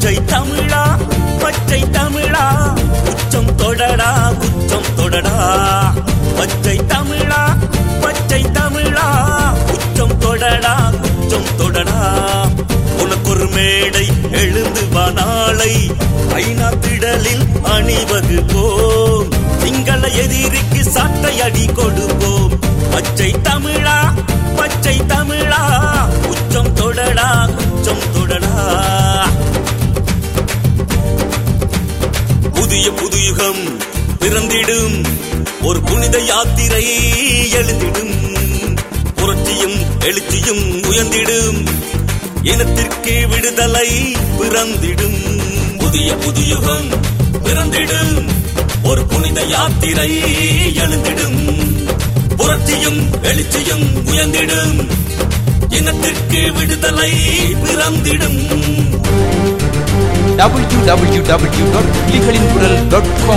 பச்சை தமிழா பச்சை தமிழா உச்சம் தொடடா உச்சம் தொடடா பச்சை தமிழா பச்சை தமிழா உச்சம் தொடடா உச்சம் தொடடா உனக்கொரு மேடை எழுந்து வா நாளை ஐநா திடலில் அணிவது போம் சிங்கள எதிரிக்கு சாட்டை அடி கொடுப்போம் பச்சை தமிழா பச்சை தமிழா உச்சம் தொடடா உச்சம் தொடடா புதிய புதுயுகம் பிறந்திடும் ஒரு புனித யாத்திரை எழுந்திடும் புரட்சியும் எழுச்சியும் உயர்ந்திடும் இனத்திற்கு விடுதலை பிறந்திடும் புதிய புதுயுகம் பிறந்திடும் ஒரு புனித யாத்திரை எழுந்திடும் புரட்சியும் எழுச்சியும் உயர்ந்திடும் இனத்திற்கு விடுதலை பிறந்திடும் www.புலிகளின்குரல்.com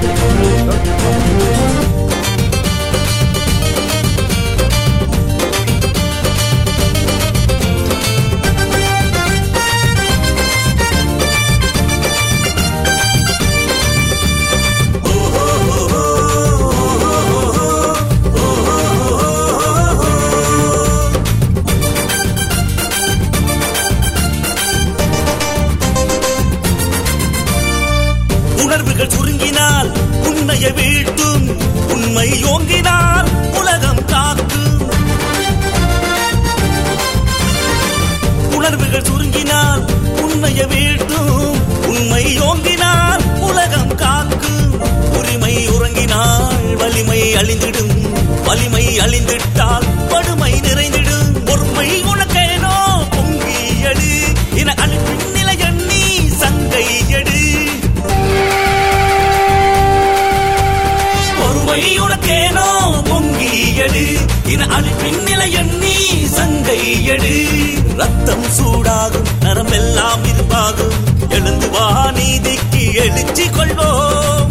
உணர்வுகள் சுருங்கினால் உன்னைய வீழ்த்தும் உண்மை ஓங்கினால் உலகம் காக்கும் உணர்வுகள் சுருங்கினால் உண்மைய வீழ்த்தும் உண்மை ஓங்கினால் உலகம் காக்கும் உரிமை உறங்கினால் வலிமை அழிந்திடும் வலிமை அழிந்திட்டால் வறுமை நிறைந்திடும் பொறுமை உனக்கேனோ பொங்கி எடு என அனுப்பின் நிலை எண்ணி சங்கை எடு பொறுமை உனக்கேனோ பொங்கி எடு இன அழிப்பின் நிலை எண்ணி சங்கை எடு ரத்தம் சூடாகும் நரம்பெல்லாம் இருப்பாகும் எழுந்து வா நீதிக்கு எழுச்சி கொள்வோம்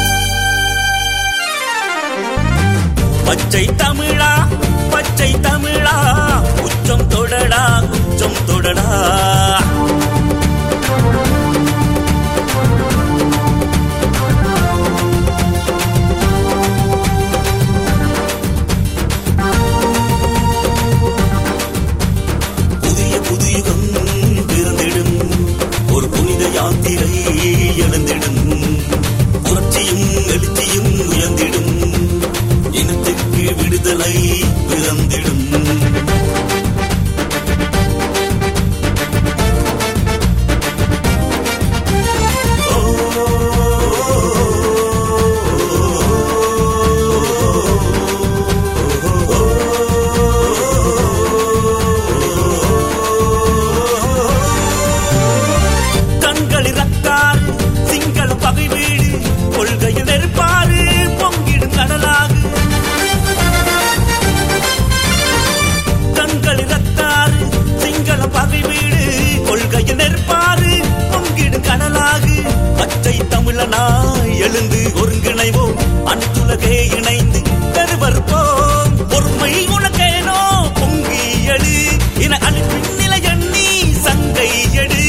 பச்சை தமிழா பச்சை தமிழா உச்சம் தொடடா உச்சம் தொடடா புதிய புதியுகம் பிறந்திடும் ஒரு புனித யாத்திரை எழுந்திடும் புரட்சியும் எழுச்சியும் உயர்ந்திடும் இனத்திற்கு விடுதலை பிறந்திடும் கண்களில் ரத்தாறு சிங்கள பகை வீடு கொள்கையில் நெருப்பாறு பொங்கிடும் கடலாகு கண்களில் ரத்தாறு சிங்கள பகை வீடு கொள்கையில் நெருப்பாறு பொங்கிடும் கடலாகு பச்சை தமிழனாய் எழுந்து ஒருங்கிணைவோம் அனைத்துலகே இணைந்து பெருவருப்போம் பொறுமை உனக்கேனோ பொங்கி எடு என அனுப்பின் நிலை எண்ணி சங்கை எடு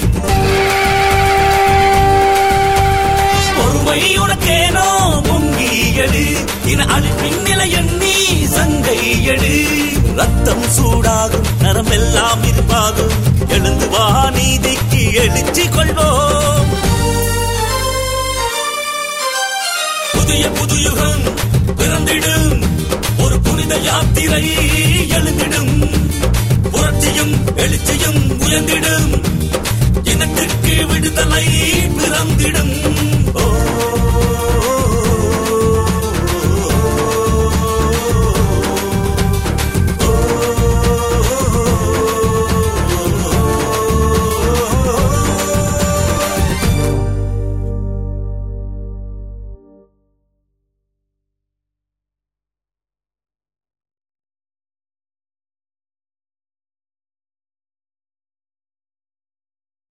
பொறுமை உனக்கேனோ பொங்கி எடு என அழிப்பின் நிலை எண்ணி சங்கை எடு ரத்தம் சூடாகும் நரம்பெல்லாம் இருப்பாகும் எழுந்து வா நீதிக்கு எழுச்சி கொள்வோம் புதிய புதுயுகம் பிறந்திடும் ஒரு புனித யாத்திரை எழுந்திடும் புரட்சியும் எழுச்சியும் உயர்ந்திடும் இனத்திற்கு விடுதலை பிறந்திடும்